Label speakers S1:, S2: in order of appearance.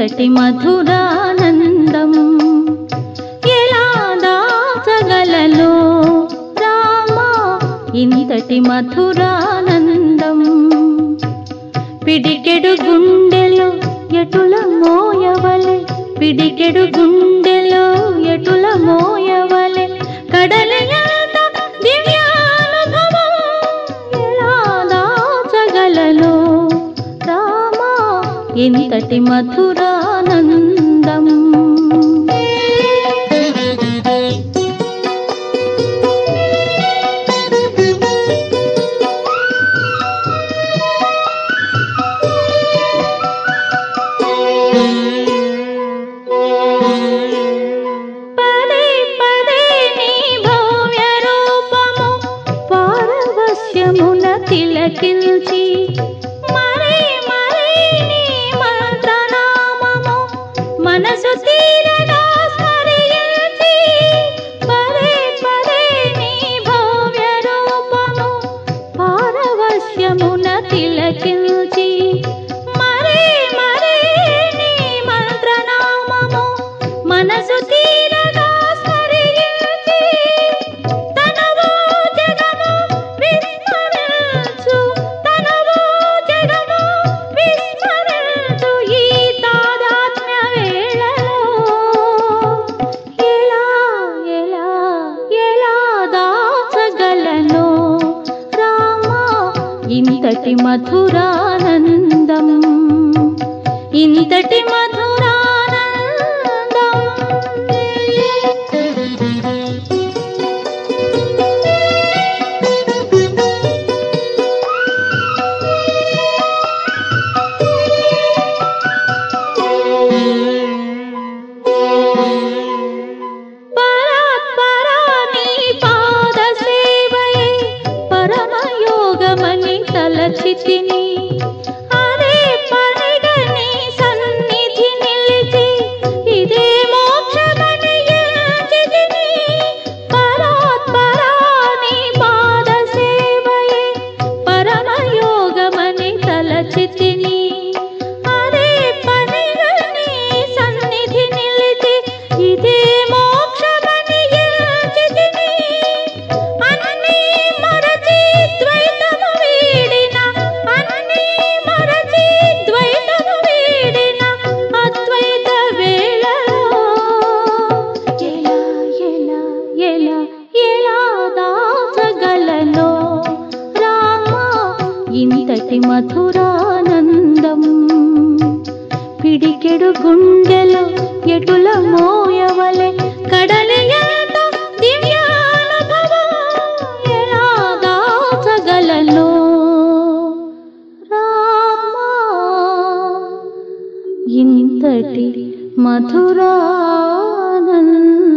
S1: ఇంతటి మధురానందం ఎలా దాచగలలో రామా ఇంతటి మధురానందం పిడికెడు గుండెలో ఎటుల మోయవలె పిడికెడు గుండెలో ఎటుల మోయవలె కడలయంత దివ్యానుభవం ఎలా దాచగలలో రామా ఇంతటి మధురానందం పదే పదే నీ భవ్య రూపము పారవస్యమున తిలకించి మరే మరే నీ మంత్రనామము మనసు తీరగా స్మరించి పదే పదే నీ భవ్య రూపము పారవస్యమున తిలకించి మరే మరే నీ మంత్రనామము మనసు తీరగా స్మరించి తనవో జగము విస్మరించు తనవో జగము విస్మరించు ఈ తాదాత్మ్య వేళలో ఎలా ఎలా ఎలా దాచగలను రామా ఇంతటి మధురానందం ఇంతటి పరాత్పరాని పాద సేవయే పరమయోగమని తలచితిని అదే పనిగని సన్నిధి నిలిచి ఇదే మోక్షమని ఎంచితిని పరాత్పరాని పాద సేవయే పరమయోగమని తలచితిని అదే పనిగని సన్నిధి నిలిచి ఇదే మోక్షమని ఎంచితిని అన్నీ మరచి ద్వైతము వీడిన అన్నీ మరచి ద్వైతము వీడిన అద్వైత వేళలో ఎలా ఎలా ఎలా ఎలా దాచగలలో రామా ఇంతటి మధురానందం పిడికెడు గుండెలో ఎటుల మోయవలె కడలియంత దివ్యానుభవం ఎలా దాచగలను రామా ఇంతటి మధురానందం